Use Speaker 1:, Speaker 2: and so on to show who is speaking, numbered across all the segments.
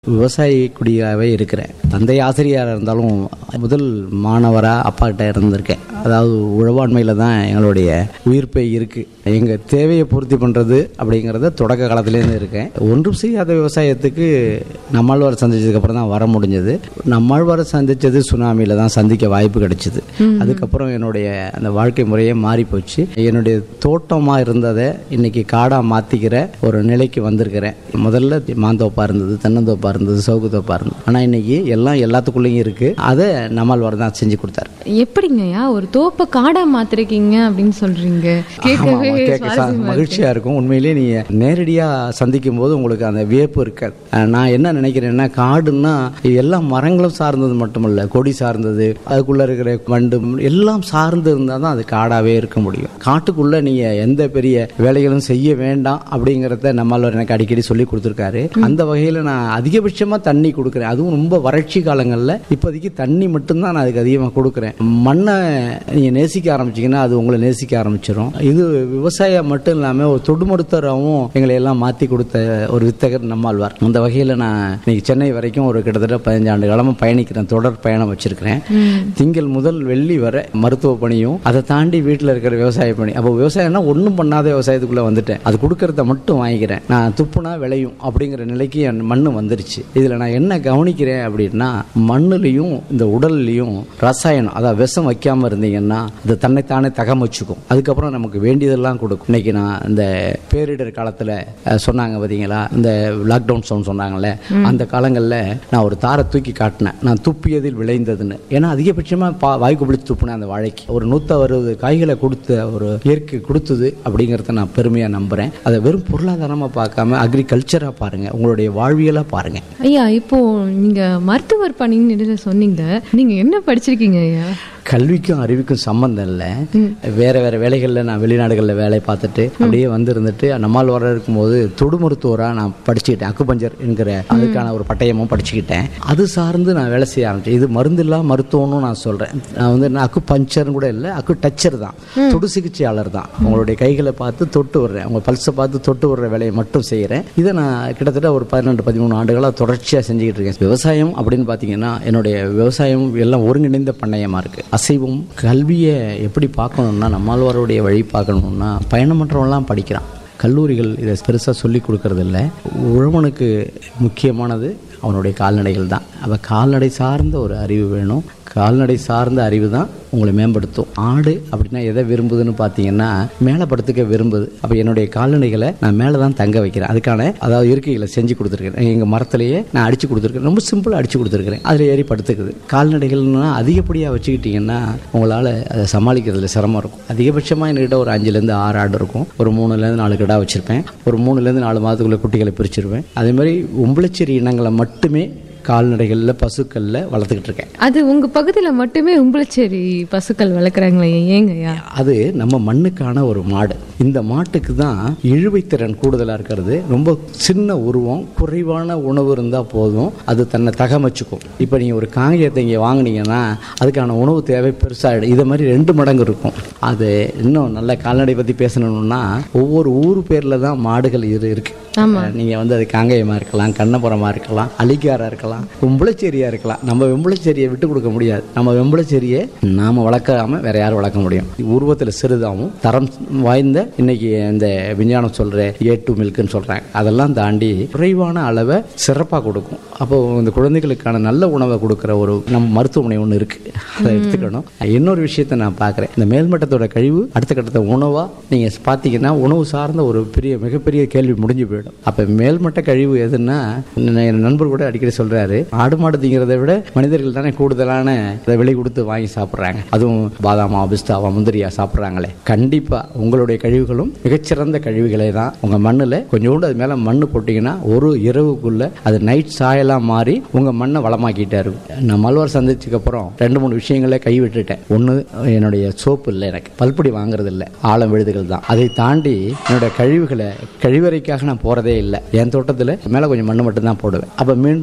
Speaker 1: விவசாயி குடியாகவே இருக்கிறேன் தந்தை ஆசிரியராக இருந்தாலும் முதல் மாணவராக அப்பாக்கிட்ட இருந்திருக்கேன் அதாவது உழவாண்மையில் தான் எங்களுடைய உயிர்ப்பே இருக்குது எங்கள் தேவையை பூர்த்தி பண்ணுறது அப்படிங்கிறத தொடக்க காலத்துலேருந்து இருக்கேன் ஒன்றும் செய்யாத விவசாயத்துக்கு நம்மாழ்வார் சந்திச்சதுக்கப்புறம் தான் வர முடிஞ்சது நம்மாழ்வாரை சந்தித்தது சுனாமியில் தான் சந்திக்க வாய்ப்பு கிடைச்சிது அதுக்கப்புறம் என்னுடைய அந்த வாழ்க்கை முறையே மாறி போச்சு என்னுடைய தோட்டமாக இருந்ததை இன்னைக்கு காடாக மாற்றிக்கிற ஒரு நிலைக்கு வந்திருக்கிறேன் முதல்ல மாந்தோப்பாக இருந்தது தென்னந்தோப்பாக இருந்தது சவுக்கு தோப்பாக இருந்தது ஆனால் இன்னைக்கு எல்லாம் எல்லாத்துக்குள்ளேயும் இருக்குது அதை நம்மாழ்வார் தான் செஞ்சு கொடுத்தாரு
Speaker 2: எப்படிங்கய்யா ஒரு தோப்பை காடா மாத்திருக்கீங்க அப்படின்னு சொல்றீங்க
Speaker 1: ஆமா,
Speaker 2: கேட்கவே
Speaker 1: ஆமா, கேட்க சா-
Speaker 2: சுவாரஸ்யமா இருக்கு.
Speaker 1: மகிழ்ச்சியா இருக்கும் உண்மையிலேயே நீங்க நேரடியா சந்திக்கும் போது உங்களுக்கு அந்த வியப்பு இருக்காது அஹ் நான் என்ன நினைக்கிறேன்னா காடுன்னா எல்லாம் மரங்களும் சார்ந்தது மட்டுமல்ல கொடி சார்ந்தது அதுக்குள்ள இருக்கிற வண்டு எல்லாம் சார்ந்து இருந்தால் தான் அது காடாவே இருக்க முடியும் காட்டுக்குள்ள நீங்க எந்த பெரிய வேலைகளும் செய்ய வேண்டாம் அப்படிங்கிறத நம்மளால் எனக்கு அடிக்கடி சொல்லி கொடுத்துருக்காரு அந்த வகையில் நான் அதிகபட்சமா தண்ணி கொடுக்குறேன் அதுவும் ரொம்ப வறட்சி காலங்களில் இப்போதைக்கு தண்ணி மட்டும்தான் நான் அதுக்கு அதிகமாக கொடுக்குறேன் மண்ணை நீங்கள் நேசிக்க ஆரம்பிச்சீங்கன்னா அது உங்களை நேசிக்க ஆரம்பிச்சிடும் இது விவசாயம் மட்டும் இல்லாமல் ஒரு தொடுமொடுத்தராகவும் எங்களை எல்லாம் மாற்றி கொடுத்த ஒரு வித்தகர் நம்மாழ்வார் அந்த வகையில் நான் இன்னைக்கு சென்னை வரைக்கும் ஒரு கிட்டத்தட்ட பதினஞ்சு ஆண்டு காலமாக பயணிக்கிறேன் தொடர் பயணம் வச்சிருக்கிறேன் திங்கள் முதல் வெள்ளி வரை மருத்துவ பணியும் அதை தாண்டி வீட்டில் இருக்கிற விவசாய பணி அப்போ விவசாயம்னா ஒன்றும் பண்ணாத விவசாயத்துக்குள்ளே வந்துட்டேன் அது கொடுக்கறத மட்டும் வாங்கிக்கிறேன் நான் துப்புனா விளையும் அப்படிங்கிற நிலைக்கு என் மண்ணு வந்துருச்சு இதில் நான் என்ன கவனிக்கிறேன் அப்படின்னா மண்ணுலையும் இந்த உடல்லையும் ரசாயனம் அதாவது விஷம் வைக்காம இருந்தீங்கன்னா அது தன்னைத்தானே தகம் வச்சுக்கும் அதுக்கப்புறம் நமக்கு வேண்டியதெல்லாம் கொடுக்கும் இன்னைக்கு நான் இந்த பேரிடர் காலத்தில் சொன்னாங்க பார்த்தீங்களா இந்த லாக்டவுன் சவுண்ட் சொன்னாங்கல்ல அந்த காலங்களில் நான் ஒரு தாரை தூக்கி காட்டினேன் நான் துப்பியதில் விளைந்ததுன்னு ஏன்னா அதிகபட்சமாக பா வாய்க்கு பிடிச்சி துப்புனேன் அந்த வாழைக்கு ஒரு நூற்றி அறுபது காய்களை கொடுத்த ஒரு இயற்கை கொடுத்தது அப்படிங்கிறத நான் பெருமையாக நம்புகிறேன் அதை வெறும் பொருளாதாரமாக பார்க்காம அக்ரிகல்ச்சராக பாருங்கள் உங்களுடைய வாழ்வியலாக பாருங்கள்
Speaker 2: ஐயா இப்போ நீங்க மருத்துவர் பணின்னு இடையில சொன்னீங்க நீங்க என்ன படிச்சிருக்கீங்க ஐயா
Speaker 1: கல்விக்கும் அறிவுக்கும் சம்பந்தம் இல்லை வேற வேற வேலைகளில் நான் வெளிநாடுகளில் வேலை பார்த்துட்டு அப்படியே வந்து இருந்துட்டு நம்மால் வர இருக்கும்போது தொடு மருத்துவராக நான் படிச்சுக்கிட்டேன் அக்குபஞ்சர் என்கிற அதுக்கான ஒரு பட்டயமும் படிச்சுக்கிட்டேன் அது சார்ந்து நான் வேலை செய்ய ஆரம்பிச்சேன் இது மருந்தில்லா மருத்துவம்னு நான் சொல்கிறேன் நான் வந்து நான் அக்கு பஞ்சர்னு கூட இல்லை அக்கு டச்சர் தான் தொடு சிகிச்சையாளர் தான் உங்களுடைய கைகளை பார்த்து தொட்டு விடுறேன் உங்கள் பல்ஸை பார்த்து தொட்டு விடுற வேலையை மட்டும் செய்கிறேன் இதை நான் கிட்டத்தட்ட ஒரு பதினெண்டு பதிமூணு ஆண்டுகளாக தொடர்ச்சியாக செஞ்சுக்கிட்டு இருக்கேன் விவசாயம் அப்படின்னு பார்த்தீங்கன்னா என்னுடைய விவசாயம் எல்லாம் ஒருங்கிணைந்த பண்ணையமாக இருக்குது அசைவம் கல்வியை எப்படி பார்க்கணும்னா நம்மாழ்வாருடைய வழி பார்க்கணும்னா பயணம் பண்ணுறவன்லாம் படிக்கிறான் கல்லூரிகள் இதை பெருசாக சொல்லி கொடுக்கறதில்ல உழவனுக்கு முக்கியமானது அவனுடைய கால்நடைகள் தான் அப்போ கால்நடை சார்ந்த ஒரு அறிவு வேணும் கால்நடை சார்ந்த அறிவு தான் உங்களை மேம்படுத்தும் ஆடு அப்படின்னா எதை விரும்புதுன்னு பார்த்தீங்கன்னா மேலே படுத்துக்க விரும்புது அப்போ என்னுடைய கால்நடைகளை நான் மேலே தான் தங்க வைக்கிறேன் அதுக்கான அதாவது இருக்கைகளை செஞ்சு கொடுத்துருக்கேன் எங்கள் மரத்துலேயே நான் அடித்து கொடுத்துருக்கேன் ரொம்ப சிம்பிளாக அடித்து கொடுத்துருக்கிறேன் அதில் ஏறி படுத்துக்குது கால்நடைகள்னா அதிகப்படியாக வச்சுக்கிட்டிங்கன்னா உங்களால் அதை சமாளிக்கிறதுல சிரமம் இருக்கும் அதிகபட்சமாக என்கிட்ட ஒரு அஞ்சுலேருந்து ஆறு ஆடு இருக்கும் ஒரு மூணுலேருந்து நாலு கிடா வச்சுருப்பேன் ஒரு மூணுலேருந்து நாலு மாதத்துக்குள்ளே குட்டிகளை பிரிச்சிருவேன் அதே மாதிரி உம்பளச்சேரி இனங்களை மட்டுமே கால்நடைகளில் பசுக்களில் வளர்த்துக்கிட்டு இருக்கேன்
Speaker 2: அது உங்க பகுதியில மட்டுமே உம்பளச்சேரி பசுக்கள் வளர்க்குறாங்களே ஏங்க ஐயா
Speaker 1: அது நம்ம மண்ணுக்கான ஒரு மாடு இந்த மாட்டுக்கு தான் இழுவைத்திறன் கூடுதலாக இருக்கிறது ரொம்ப சின்ன உருவம் குறைவான உணவு இருந்தால் போதும் அது தன்னை தகமைச்சுக்கும் இப்போ நீங்கள் ஒரு காங்கேயத்தை இங்கே வாங்குனீங்கன்னா அதுக்கான உணவு தேவை பெருசாகிடும் இதை மாதிரி ரெண்டு மடங்கு இருக்கும் அது இன்னும் நல்ல கால்நடை பற்றி பேசணும்னா ஒவ்வொரு ஊர் பேரில் தான் மாடுகள் இரு இருக்கு நீங்கள் வந்து அது காங்கேயமாக இருக்கலாம் கண்ணபுரமாக இருக்கலாம் அலிகாரா இருக்கலாம் வெம்பளச்சேரியா இருக்கலாம் நம்ம வெம்பளச்சேரியை விட்டு கொடுக்க முடியாது நம்ம வெம்பளச்சேரியை நாம வளர்க்காம வேற யார் வளர்க்க முடியும் உருவத்தில் சிறிதாகவும் தரம் வாய்ந்த இன்னைக்கு இந்த விஞ்ஞானம் சொல்ற ஏ டூ மில்க்னு சொல்றாங்க அதெல்லாம் தாண்டி குறைவான அளவை சிறப்பாக கொடுக்கும் அப்போ இந்த குழந்தைகளுக்கான நல்ல உணவை கொடுக்குற ஒரு நம்ம மருத்துவமனை ஒன்று இருக்கு அதை எடுத்துக்கணும் இன்னொரு விஷயத்தை நான் பார்க்குறேன் இந்த மேல்மட்டத்தோட கழிவு அடுத்த கட்டத்தை உணவா நீங்க பார்த்தீங்கன்னா உணவு சார்ந்த ஒரு பெரிய மிகப்பெரிய கேள்வி முடிஞ்சு போயிடும் அப்ப மேல்மட்ட கழிவு எதுன்னா என் நண்பர் கூட அடிக்கடி சொல்றாரு ஆடு மாடு திங்கிறதை விட மனிதர்கள் தானே கூடுதலான இதை விலை கொடுத்து வாங்கி சாப்பிட்றாங்க அதுவும் பாதாமா பிஸ்தாவா முந்திரியா சாப்பிட்றாங்களே கண்டிப்பா உங்களுடைய கழிவுகளும் மிகச்சிறந்த கழிவுகளே தான் உங்க மண்ணுல கொஞ்சோண்டு அது மேல மண்ணு போட்டீங்கன்னா ஒரு இரவுக்குள்ள அது நைட் சாயலா மாறி உங்க மண்ணை வளமாக்கிட்டே இருக்கும் நான் மல்வார் சந்திச்சதுக்கு அப்புறம் ரெண்டு மூணு விஷயங்களை கை விட்டுட்டேன் ஒன்று என்னுடைய சோப்பு இல்லை எனக்கு பல்புடி வாங்குறது இல்லை ஆழம் விழுதுகள் தான் அதை தாண்டி என்னோட கழிவுகளை கழிவறைக்காக நான் போறதே இல்லை என் தோட்டத்தில் மேலே கொஞ்சம் மண்ணு மட்டும் தான் போடுவேன் அப்போ மீண்டும் என்னுடைய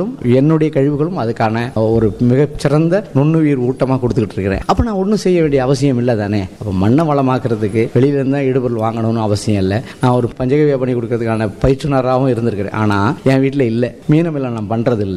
Speaker 1: என்னுடைய கழிவுகளும் அதுக்கான ஒரு மிகச்சிறந்த நுண்ணுயிர் ஊட்டமாக கொடுத்துக்கிட்டு இருக்கிறேன் அப்போ நான் ஒன்றும் செய்ய வேண்டிய அவசியம் இல்லை தானே அப்போ மண்ணை வளமாக்குறதுக்கு வெளியில இருந்தால் ஈடுபொருள் வாங்கணும்னு அவசியம் இல்லை நான் ஒரு பஞ்சகவியா பண்ணி கொடுக்கறதுக்கான பயிற்றுனராகவும் இருந்திருக்கிறேன் ஆனால் என் வீட்டில் இல்லை மீனமில்லை நான் பண்ணுறது இல்லை